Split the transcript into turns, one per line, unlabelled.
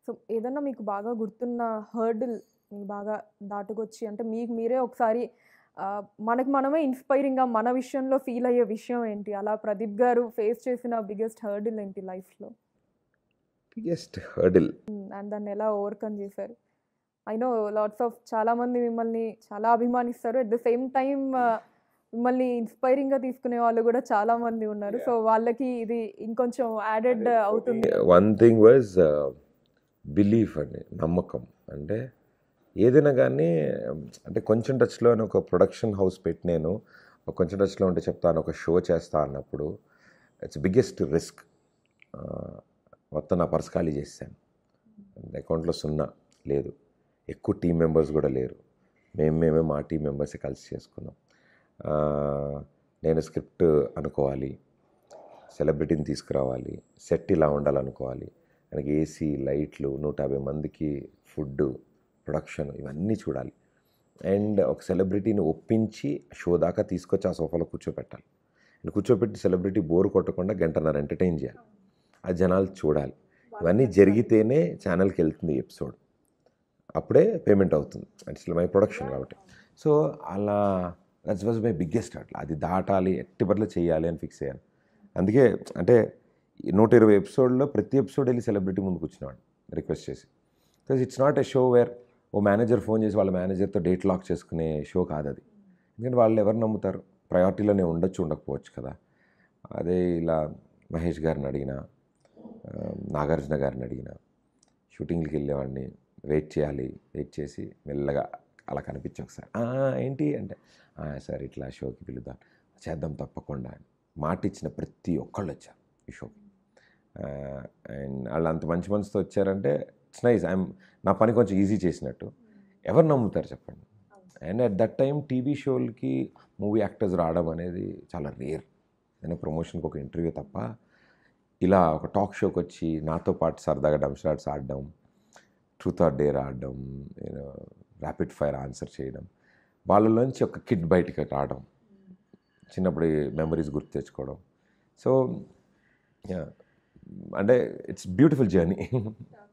so ఏదన్నా మీకు బాగా గుర్తున్న హర్డిల్ మీకు బాగా దాటుకొచ్చి అంటే మీకు మీరే ఒకసారి ఆ, మనకు మనమే ఇన్స్పైరింగ్గా మన విషయంలో ఫీల్ అయ్యే విషయం ఏంటి అలా ప్రదీప్ గారు ఫేస్ చేసిన బిగ్గెస్ట్ హర్డిల్ ఏంటి లైఫ్లో
బిగ్గెస్ట్ హర్డిల్
అండ్ దాన్ని ఎలా ఓవర్కమ్ చేశారు ఐ నో లాట్స్ ఆఫ్ చాలామంది మిమ్మల్ని చాలా అభిమానిస్తారు అట్ ద సేమ్ టైం మిమ్మల్ని ఇన్స్పైరింగ్గా తీసుకునే వాళ్ళు కూడా చాలా మంది ఉన్నారు సో వాళ్ళకి ఇది ఇంకొంచెం యాడెడ్ అవుతుంది
వన్ థింగ్ వాజ్ బిలీఫ్ అండి నమ్మకం అంటే ఏదైనా కానీ అంటే కొంచెం టచ్లో అని ఒక ప్రొడక్షన్ హౌస్ పెట్టి నేను ఒక కొంచెం టచ్లో ఉంటే చెప్తాను ఒక షో చేస్తా అన్నప్పుడు ఇట్స్ బిగ్గెస్ట్ రిస్క్ మొత్తం నా పర్స్ ఖాళీ చేశాను అకౌంట్లో సున్నా లేదు ఎక్కువ టీం మెంబర్స్ కూడా లేరు మేము మేమే మా టీం మెంబర్సే కలిసి చేసుకున్నాం ఆ, నేను స్క్రిప్ట్ అనుకోవాలి సెలబ్రిటీని తీసుకురావాలి సెట్ ఇలా ఉండాలనుకోవాలి మనకి ఏసీ లైట్లు నూట యాభై మందికి ఫుడ్ ప్రొడక్షన్ ఇవన్నీ చూడాలి అండ్ ఒక సెలబ్రిటీని ఒప్పించి షో దాకా తీసుకొచ్చి ఆ సోఫాలో కూర్చోపెట్టాలి అండ్ కూర్చోపెట్టి సెలబ్రిటీ బోర్ కొట్టకుండా గంటన్నర ఎంటర్టైన్ చేయాలి ఆ జనాలు చూడాలి ఇవన్నీ జరిగితేనే ఛానల్కి వెళ్తుంది ఎపిసోడ్ అప్పుడే పేమెంట్ అవుతుంది ఇట్స్ మై ప్రొడక్షన్ కాబట్టి సో అలా దట్స్ వాజ్ మై బిగ్గెస్ట్ అట్లా అది దాటాలి ఎట్టి పట్ల చేయాలి అని ఫిక్స్ అయ్యాను అందుకే అంటే ఈ నూట ఇరవై ఎపిసోడ్లో ప్రతి ఎపిసోడ్ వెళ్ళి సెలబ్రిటీ ముందు కూర్చున్నాడు రిక్వెస్ట్ చేసి because it's not a show where ఓ మేనేజర్ ఫోన్ చేసి వాళ్ళ మేనేజర్తో డేట్ లాక్ చేసుకునే షో కాదు అది ఎందుకంటే వాళ్ళు ఎవరు నమ్ముతారు ప్రయారిటీలోనే ఉండొచ్చు ఉండకపోవచ్చు కదా అదే ఇలా మహేష్ గారిని అడిగిన నాగార్జున గారిని అడిగిన షూటింగ్కి వెళ్ళేవాడిని వెయిట్ చేయాలి వెయిట్ చేసి మెల్లగా అలా కనిపించి ఒకసారి "ఆ, ఏంటి అంటే "ఆ, సార్ ఇట్లా షోకి పిలుద్దాం చేద్దాం తప్పకుండా అని మాట ఇచ్చిన ప్రతి ఒక్కళ్ళు వచ్చారు ఈ షోకి అండ్ వాళ్ళు అంత మంచి మనసుతో వచ్చారంటే ఇట్స్ నైస్ ఐఎమ్ నా పని కొంచెం ఈజీ చేసినట్టు ఎవరు నమ్ముతారు చెప్పండి and at that time TV షోలకి మూవీ యాక్టర్స్ రావడం అనేది చాలా రేర్ నేను ప్రమోషన్కి ఒక ఇంటర్వ్యూ తప్ప ఇలా ఒక టాక్ షోకి వచ్చి నాతో పాటు సరదాగా డంషాట్స్ ఆడడం ట్రూత్ ఆర్ డేర్ ఆడడం ర్యాపిడ్ ఫైర్ ఆన్సర్ చేయడం వాళ్ళలోంచి ఒక కిడ్ బయటికి రావడం చిన్నప్పుడు మెమరీస్ గుర్తు తెచ్చుకోవడం సో అంటే ఇట్స్ బ్యూటిఫుల్ జర్నీ